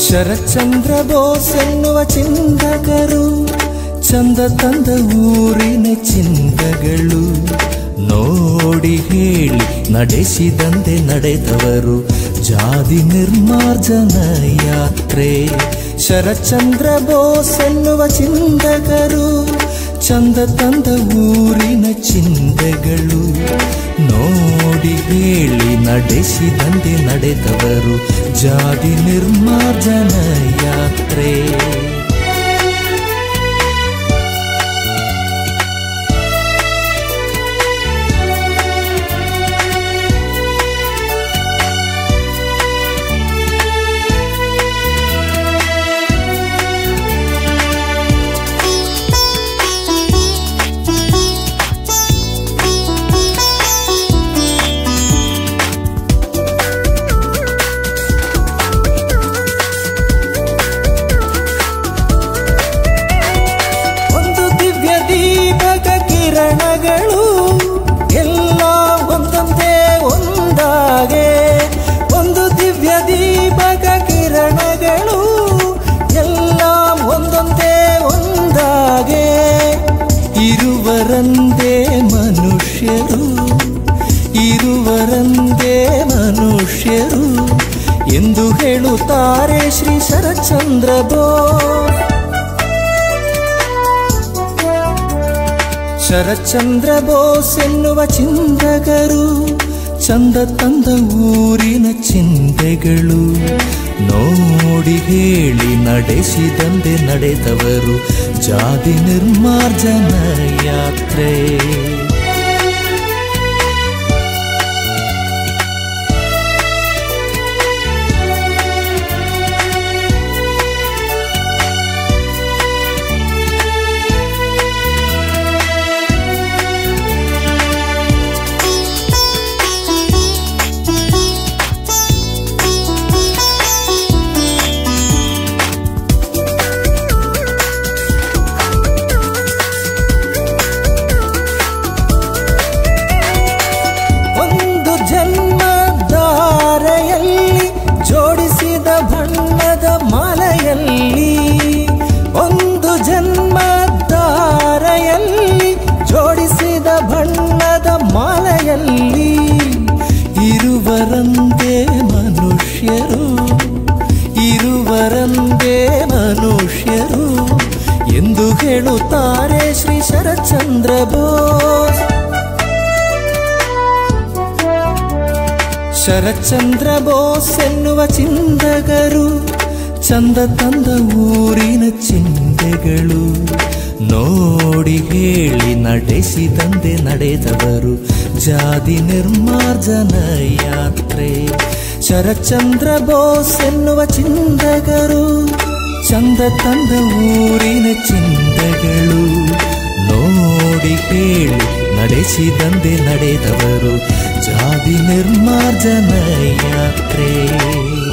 ಶರಚಂದ್ರ ಬೋಸ್ ಎನ್ನುವ ಚಿಂತಕರು ಚಂದ ತಂದ ಊರಿನ ಚಿಂತಗಳು ನೋಡಿ ಹೇಳಿ ನಡೆಸಿದಂತೆ ನಡೆದವರು ಜಾತಿ ನಿರ್ಮಾರ್ಜನ ಯಾತ್ರೆ ಶರಚಂದ್ರ ಬೋಸ್ ಎನ್ನುವ ಚಿಂತಕರು ಚಂದ ತಂದ ಊರಿನ ಚಿಂತೆಗಳು ನೋಡಿ ಹೇಳಿ ನಡೆಸಿದಂತೆ ನಡೆದವರು ಜಾತಿ ನಿರ್ಮಾರ್ಜನ ಯಾತ್ರೆ ಒಂದು ದಿವ್ಯ ದೀಪಕ ಕಿರಣಗಳು ಎಲ್ಲ ಒಂದೊಂದೇ ಒಂದಾಗೆ ಒಂದು ದಿವ್ಯ ದೀಪಕ ಕಿರಣಗಳು ಎಲ್ಲ ಒಂದೊಂದೇ ಒಂದಾಗೆ ಇರುವರಂದೇ ಮನುಷ್ಯರು ಇರುವರಂದೇ ಮನುಷ್ಯರು ಎಂದು ಹೇಳುತ್ತಾರೆ ಶ್ರೀ ಶರಚಂದ್ರ ಬೋಸ್ ಶರಚಂದ್ರ ಬೋಸ್ ಎನ್ನುವ ಚಿಂತಕರು ಚಂದ ತಂದ ಊರಿನ ಚಿಂತೆಗಳು ನೋಡಿ ಹೇಳಿ ನಡೆಸಿದಂತೆ ನಡೆದವರು ಜಾತಿ ನಿರ್ಮಾರ್ಜನ ಯಾತ್ರೆ ಒಂದು ಜನ್ಮ ದಾರೆಯಲ್ಲಿ ಜೋಡಿಸಿದ ಬಣ್ಣದ ಮಾಲೆಯಲ್ಲಿ ಒಂದು ಜನ್ಮ ದಾರೆಯಲ್ಲಿ ಜೋಡಿಸಿದ ಬಣ್ಣದ ಮಾಲೆಯಲ್ಲಿ ಇರುವರಂದೇ ಮನುಷ್ಯರು ಇರುವರಂದೇ ಮನುಷ್ಯರು ಎಂದು ಹೇಳುತ್ತಾರೆ ಶ್ರೀ ಶರಚಂದ್ರ ಬೋಸ್ ಶರಚಂದ್ರ ಬೋಸ್ ಎನ್ನುವ ಚಿಂತಕರು ಚಂದ ತಂದ ಊರಿನ ಚಿಂತೆಗಳು ನೋಡಿ ಹೇಳಿ ನಡೆಸಿದಂತೆ ನಡೆದವರು ಜಾತಿ ನಿರ್ಮಾರ್ಜನ ಯಾತ್ರೆ ಶರಚಂದ್ರ ಬೋಸ್ ಎನ್ನುವ ಚಿಂತಕರು ಚಂದ ತಂದ ಊರಿನ ಚಿಂತೆಗಳು ನೋಡಿ ಹೇಳಿ ನಡೆಸಿದಂತೆ ನಡೆದವರು ಜಾತಿ ನಿರ್ಮಾರ್ಜನ ಯಾತ್ರೆ